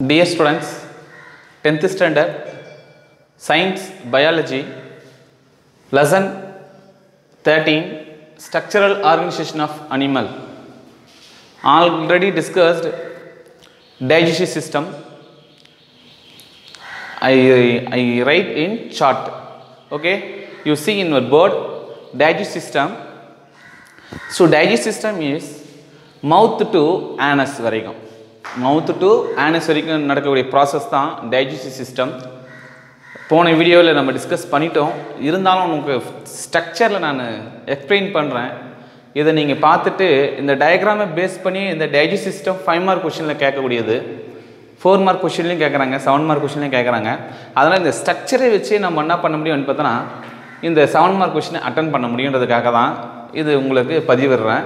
Dear students, 10th standard, Science, Biology, Lesson 13, Structural Organization of Animal. Already discussed digestive system. I, I write in chart. Okay, you see in your board digestive system. So digestive system is mouth to anus வரைக்கும் மவுத் to anus வரைக்கும் நடக்கக்கூடிய process தான் digestive system போன வீடியோவில் நம்ம discuss பண்ணிட்டோம் இருந்தாலும் உங்களுக்கு ஸ்ட்ரக்சரில் நான் எக்ஸ்பிளைன் பண்ணுறேன் இதை நீங்கள் பார்த்துட்டு இந்த டயக்ராமை பேஸ் பண்ணி இந்த டைஜஸ்டிவ் சிஸ்டம் ஃபைவ் மார்க் கொஷினில் கேட்கக்கூடியது ஃபோர் மார்க் கொஷின்லையும் கேட்குறாங்க செவன் மார்க் கொஷின்லையும் கேட்குறாங்க அதனால் இந்த ஸ்ட்ரக்சரை வச்சு நம்ம என்ன பண்ண முடியும்னு பார்த்தோன்னா இந்த செவன் மார்க் கொஷினை அட்டன் பண்ண முடியுன்றதுக்காக தான் இது உங்களுக்கு பதிவிடுறேன்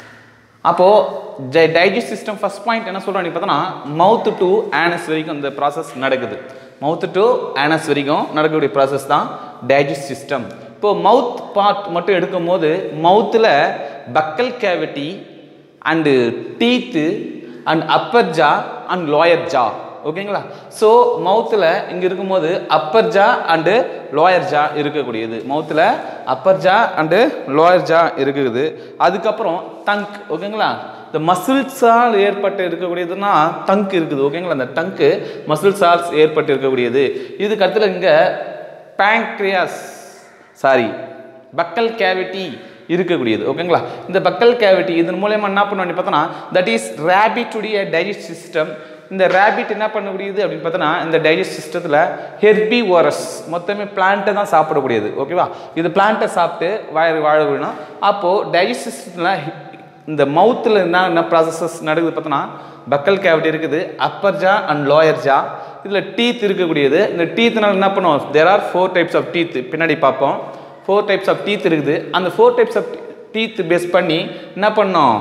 அப்போது டை டைஜஸ்ட் சிஸ்டம் ஃபஸ்ட் பாயிண்ட் என்ன சொல்கிறோம் பார்த்தோன்னா மவுத் டு ஆனஸ் வரைக்கும் இந்த ப்ராசஸ் நடக்குது மவுத் டு ஆனஸ் வரைக்கும் நடக்கக்கூடிய ப்ராசஸ் தான் டைஜஸ்ட் சிஸ்டம் இப்போது மவுத் பார்ட் மட்டும் எடுக்கும் போது மவுத்தில் buccal cavity and teeth and upper jaw and lower jaw ஓகேங்களா ஸோ மவுத்தில் இங்கே இருக்கும்போது upper jaw and lower jaw இருக்கக்கூடியது மவுத்தில் upper jaw and lower jaw இருக்குது அதுக்கப்புறம் டங்க் ஓகேங்களா இந்த மசில்ஸால் ஏற்பட்டு இருக்கக்கூடியதுன்னா டங்க் இருக்குது ஓகேங்களா அந்த டங்க்கு மசில்ஸால் ஏற்பட்டு இருக்கக்கூடியது இதுக்கு அடுத்துல இங்கே பேங்க்ரியாஸ் சாரி பக்கல் கேவிட்டி இருக்கக்கூடியது ஓகேங்களா இந்த பக்கல் கேவிட்டி இதன் மூலயமா என்ன பண்ணுவோம் பார்த்தோன்னா தட் இஸ் ரேபிட்டுடைய டைஜஸ்ட் சிஸ்டம் இந்த ரேபிட் என்ன பண்ணக்கூடியது அப்படின்னு பார்த்தோன்னா இந்த டைஜஸ்ட் சிஸ்டத்தில் ஹெர்பி ஓரஸ் மொத்தமே பிளான்ட்டை தான் சாப்பிடக்கூடியது ஓகேவா இது பிளான்ட்டை சாப்பிட்டு வாழ வாழக்கூடியனா அப்போது டைஜஸ்ட் சிஸ்டத்தில் இந்த மவுத்தில் என்ன என்ன ப்ராசஸஸ் நடக்குது பார்த்தோன்னா பக்கல் கேவிட்டி இருக்குது upper jaw and lower jaw இதில் டீத் இருக்கக்கூடியது இந்த டீத்னால் என்ன பண்ணுவோம் there are four types of teeth பின்னாடி பார்ப்போம் ஃபோர் டைப்ஸ் ஆஃப் டீத் இருக்குது அந்த four types of teeth base பண்ணி என்ன பண்ணோம்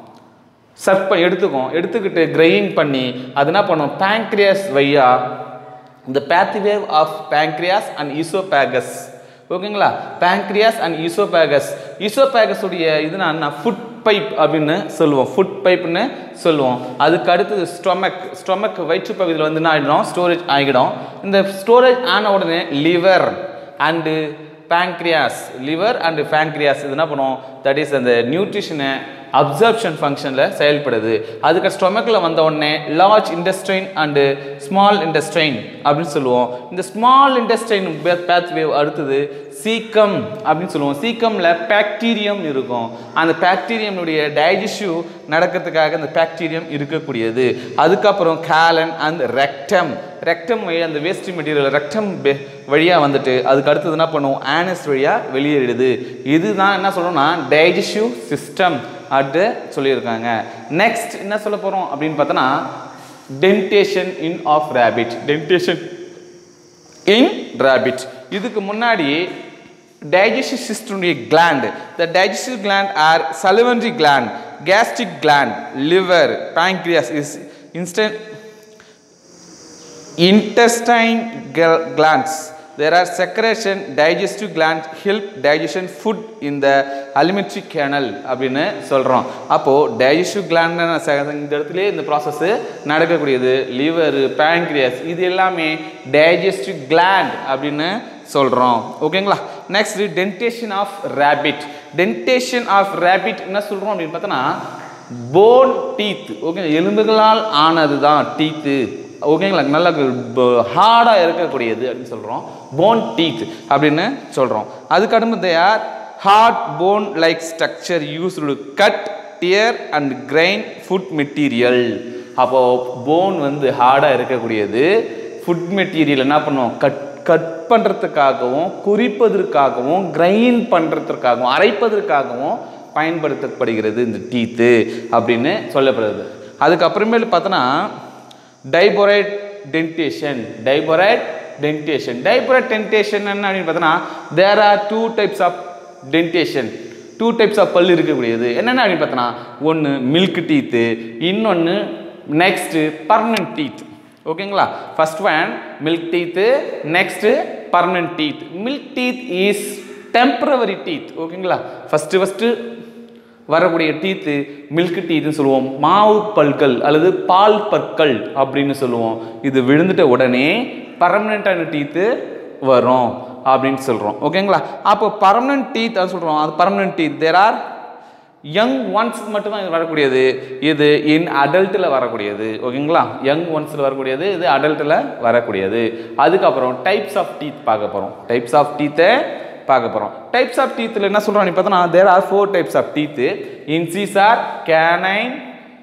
சர்ப் பண்ணி எடுத்துக்கும் எடுத்துக்கிட்டு கிரையிங் பண்ணி அது என்ன பண்ணும் பேங்க்ரியாஸ் வையா இந்த pathway of pancreas and oesophagus ஓகேங்களா பேங்க்ரியாஸ் அண்ட் ஈசோபேகஸ் ஈசோபேகஸ் உடைய இதுனா என்ன ஃபுட் பைப் அப்படின்னு சொல்லுவோம் ஃபுட் பைப்னு சொல்லுவோம் அதுக்கு அடுத்தது ஸ்டொமக் ஸ்டொமக் வயிற்று பகுதியில் வந்து என்ன ஆகிடும் ஸ்டோரேஜ் ஆகிடும் இந்த ஸ்டோரேஜ் ஆன உடனே liver and pancreas liver and pancreas இது என்ன பண்ணுவோம் தட் இஸ் அந்த நியூட்ரிஷனை அப்சர்ப்ஷன் ஃபங்க்ஷனில் செயல்படுது அதுக்கு ஸ்டொமக்கில் வந்த உடனே large intestine and small intestine அப்படின்னு சொல்லுவோம் இந்த ஸ்மால் இண்டஸ்ட்ரைன் பேத் வேவ் அடுத்தது சீக்கம் அப்படின்னு சொல்லுவோம் சீக்கமில் பாக்டீரியம் இருக்கும் அந்த பாக்டீரியனுடைய டைஜஸ்டிவ் நடக்கிறதுக்காக அந்த பாக்டீரியம் இருக்கக்கூடியது அதுக்கப்புறம் கேலன் அண்ட் ரெக்டம் ரெக்டம் வழியாக அந்த வேஸ்ட் மெட்டீரியல் ரெக்டம் வழியாக வந்துட்டு அதுக்கு அடுத்தது என்ன பண்ணுவோம் ஆனஸ் வழியாக வெளியேறிடுது இதுதான் என்ன சொல்லணும்னா டைஜஸ்டிவ் சிஸ்டம் அட்டு சொல்லியிருக்காங்க நெக்ஸ்ட் என்ன சொல்ல போகிறோம் அப்படின்னு பார்த்தோன்னா dentition in of rabbit dentition in rabbit இதுக்கு முன்னாடி டைஜஸ்டிவ் சிஸ்டமுடைய gland the digestive gland are salivary gland gastric gland liver pancreas is instant intestine glands there are secretion digestive glands help digestion food in the alimentary canal அப்படின்னு சொல்கிறோம் அப்போது digestive gland இந்த இடத்துல இந்த process நடக்கக்கூடியது liver pancreas இது எல்லாமே digestive gland அப்படின்னு சொல்கிறோம் ஓகேங்களா next dentition of rabbit dentition of rabbit என்ன சொல்கிறோம் அப்படின்னு பார்த்தோன்னா போன் டீத் ஓகே எலும்புகளால் ஆனது தான் டீத்து ஓகேங்களா நல்லா ஹார்டாக இருக்கக்கூடியது அப்படின்னு சொல்கிறோம் போன் டீத் அப்படின்னு சொல்கிறோம் அதுக்கு அடுத்து are hard bone like structure used cut tear and grind food material அப்போது போன் வந்து ஹார்டாக இருக்கக்கூடியது ஃபுட் மெட்டீரியல் என்ன பண்ணுவோம் கட் கட் பண்ணுறதுக்காகவும் குறிப்பதற்காகவும் கிரைன் பண்ணுறதுக்காகவும் அரைப்பதற்காகவும் பயன்படுத்தப்படுகிறது இந்த டீத்து அப்படின்னு சொல்லப்படுது அதுக்கப்புறமேல பார்த்தோன்னா diphyodont dentition diphyodont dentition diphyodont dentition என்ன அப்படின்னு பார்த்தோன்னா there are two types of dentition two types of பல் இருக்கக்கூடியது என்னென்ன அப்படின்னு பார்த்தோன்னா ஒன்று மில்க் டீத்து இன்னொன்று நெக்ஸ்ட்டு பர்மனன்ட் டீத் ஓகேங்களா first one milk teeth next permanent teeth milk teeth is temporary teeth ஓகேங்களா ஃபஸ்ட்டு ஃபஸ்ட்டு வரக்கூடிய டீத்து மில்க் டீத்துன்னு சொல்லுவோம் மாவு பற்கள் அல்லது பால் பற்கள் அப்படின்னு சொல்லுவோம் இது விழுந்துட்ட உடனே பர்மனெண்ட்டான டீத்து வரும் அப்படின்னு சொல்கிறோம் ஓகேங்களா அப்போ பர்மனன்ட் டீத் அது சொல்கிறோம் அது permanent teeth there are young ones மட்டும்தான் இது வரக்கூடியது இது இன் அடல்ட்டில் வரக்கூடியது ஓகேங்களா யங் ஒன்ஸில் வரக்கூடியது இது அடல்ட்டில் வரக்கூடியது அதுக்கப்புறம் டைப்ஸ் ஆஃப் டீத் பார்க்க போகிறோம் டைப்ஸ் ஆஃப் டீத்தை பார்க்க போகிறோம் டைப்ஸ் ஆஃப் டீத்தில் என்ன சொல்கிறோம் நீ பார்த்தோன்னா there are four types of teeth incisor canine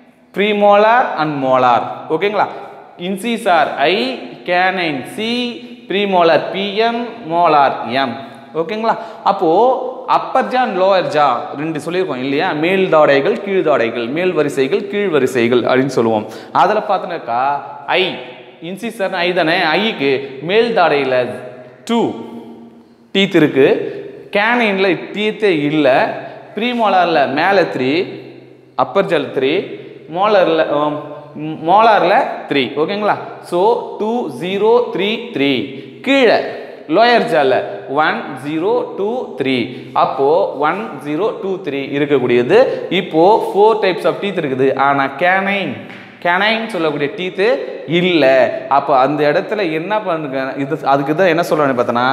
premolar and molar ஓகேங்களா incisor I canine C premolar PM molar M ஓகேங்களா அப்போது அப்பர் ஜா லோயர் ஜா ரெண்டு சொல்லியிருக்கோம் இல்லையா மேல் தாடைகள் கீழ் தாடைகள் மேல் வரிசைகள் கீழ் வரிசைகள் அப்படின்னு சொல்லுவோம் அதில் பார்த்தோன்னாக்கா ஐ இன்சிசர் ஐ தானே ஐக்கு மேல் தாடையில் டூ டீத் இருக்கு கேனைனில் டீத்தே இல்லை ப்ரீமோலாரில் மேலே த்ரீ அப்பர் ஜல் த்ரீ மோலரில் மோலாரில் த்ரீ ஓகேங்களா so two zero three three கீழே லோயர் ஜால ஒன் ஜீரோ டூ த்ரீ அப்போது ஒன் ஜீரோ டூ த்ரீ இருக்கக்கூடியது இப்போது ஃபோர் டைப்ஸ் ஆஃப் டீத் இருக்குது ஆனால் கேனைன் கேனைன் சொல்லக்கூடிய டீத்து இல்லை அப்போ அந்த இடத்துல என்ன பண்ணுங்க இது அதுக்கு தான் என்ன சொல்கிறான்னு பார்த்தோன்னா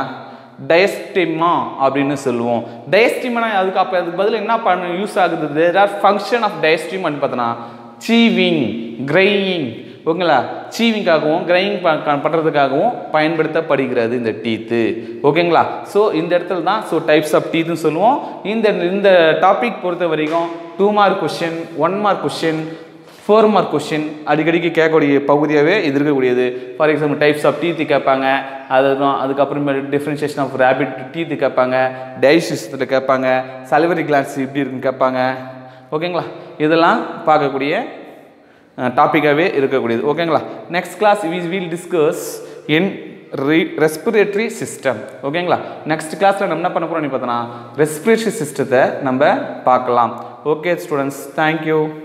டயஸ்டிமா அப்படின்னு சொல்லுவோம் டயஸ்டிமனா அதுக்கு அப்போ அதுக்கு பதில் என்ன பண்ண யூஸ் ஆகுது there are function of diastema பார்த்தோன்னா சீவிங் கிரையிங் ஓகேங்களா சீவிங்காகவும் கிரையிங் பண்ணுறதுக்காகவும் பயன்படுத்தப்படுகிறது இந்த டீத்து ஓகேங்களா ஸோ இந்த இடத்துல தான் ஸோ டைப்ஸ் ஆஃப் டீத்துன்னு சொல்லுவோம் இந்த இந்த டாபிக் பொறுத்த வரைக்கும் two mark question one mark question four mark question அடிக்கடிக்கு கேட்கக்கூடிய பகுதியாகவே இது இருக்கக்கூடியது for example types of teeth கேட்பாங்க அதுதான் அதுக்கப்புறமேட்டு டிஃப்ரென்ஷியேஷன் ஆஃப் ரேபிட் டீத்து கேட்பாங்க டைஜஸ்டத்தில் கேட்பாங்க சலிவரி கிளான்ஸ் இப்படி இருக்குன்னு கேட்பாங்க ஓகேங்களா இதெல்லாம் பார்க்கக்கூடிய டாப்பிக்காகவே இருக்கக்கூடியது ஓகேங்களா next class we will discuss in re respiratory system ஓகேங்களா நெக்ஸ்ட் கிளாஸில் நம்ம என்ன பண்ண போகிறோம் பார்த்தோன்னா ரெஸ்பிரேட்டரி சிஸ்டத்தை நம்ம பார்க்கலாம் ஓகே ஸ்டூடெண்ட்ஸ் தேங்க்யூ